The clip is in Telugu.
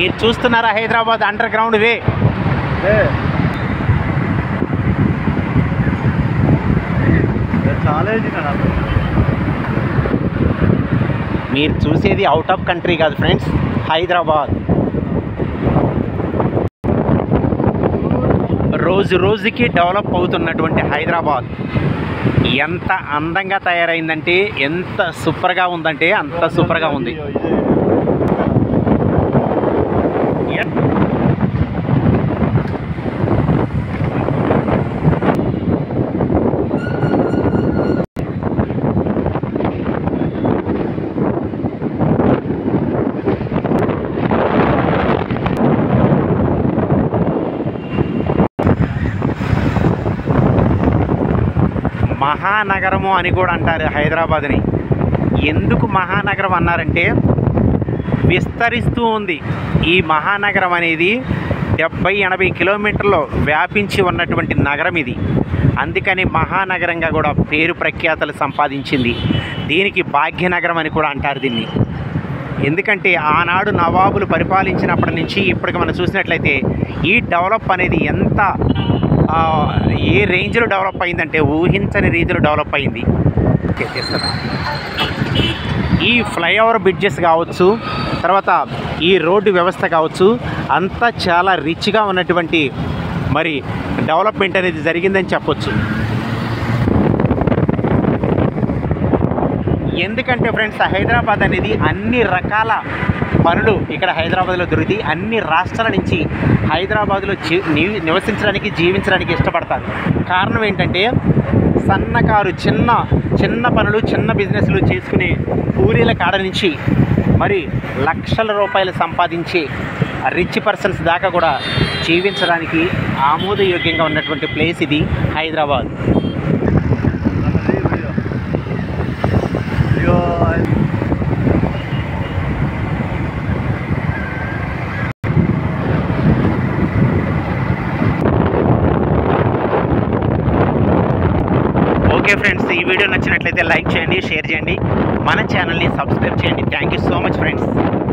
మీరు చూస్తున్నారా హైదరాబాద్ అండర్ గ్రౌండ్ వే చాలా మీరు చూసేది అవుట్ ఆఫ్ కంట్రీ కాదు ఫ్రెండ్స్ హైదరాబాద్ రోజు రోజుకి డెవలప్ అవుతున్నటువంటి హైదరాబాద్ ఎంత అందంగా తయారైందంటే ఎంత సూపర్గా ఉందంటే అంత సూపర్గా ఉంది మహానగరము అని కూడా అంటారు హైదరాబాద్ని ఎందుకు మహానగరం అన్నారంటే విస్తరిస్తూ ఉంది ఈ మహానగరం అనేది డెబ్బై ఎనభై కిలోమీటర్లు వ్యాపించి ఉన్నటువంటి నగరం ఇది అందుకని మహానగరంగా కూడా పేరు ప్రఖ్యాతలు సంపాదించింది దీనికి భాగ్యనగరం అని కూడా అంటారు దీన్ని ఎందుకంటే ఆనాడు నవాబులు పరిపాలించినప్పటి నుంచి ఇప్పటికి మనం చూసినట్లయితే ఈ డెవలప్ అనేది ఎంత ఆ, ఏ రేంజ్లో డెవలప్ అయిందంటే ఊహించని రీతిలో డెవలప్ అయింది ఓకే, చేస్తున్నా. ఈ ఫ్లైఓవర్ బ్రిడ్జెస్ కావచ్చు తర్వాత ఈ రోడ్డు వ్యవస్థ కావచ్చు అంతా చాలా రిచ్గా ఉన్నటువంటి మరి డెవలప్మెంట్ అనేది జరిగిందని చెప్పొచ్చు ఎందుకంటే ఫ్రెండ్స్ హైదరాబాద్ అనేది అన్ని రకాల పనులు ఇక్కడ హైదరాబాద్లో దొరుకుతాయి అన్ని రాష్ట్రాల నుంచి హైదరాబాద్లో జీ నివ- నివసించడానికి జీవించడానికి ఇష్టపడతారు కారణం ఏంటంటే సన్నకారు చిన్న చిన్న పనులు చిన్న బిజినెస్లు చేసుకునే కూలీల కాడ నుంచి మరి లక్షల రూపాయలు సంపాదించే రిచ్ పర్సన్స్ దాకా కూడా జీవించడానికి ఆమోదయోగ్యంగా ఉన్నటువంటి ప్లేస్ ఇది హైదరాబాద్ ఓకే ఫ్రెండ్స్ ఈ వీడియో నచ్చినట్లయితే లైక్ చేయండి షేర్ చేయండి మన ఛానల్ని సబ్స్క్రైబ్ చేయండి thank you so much friends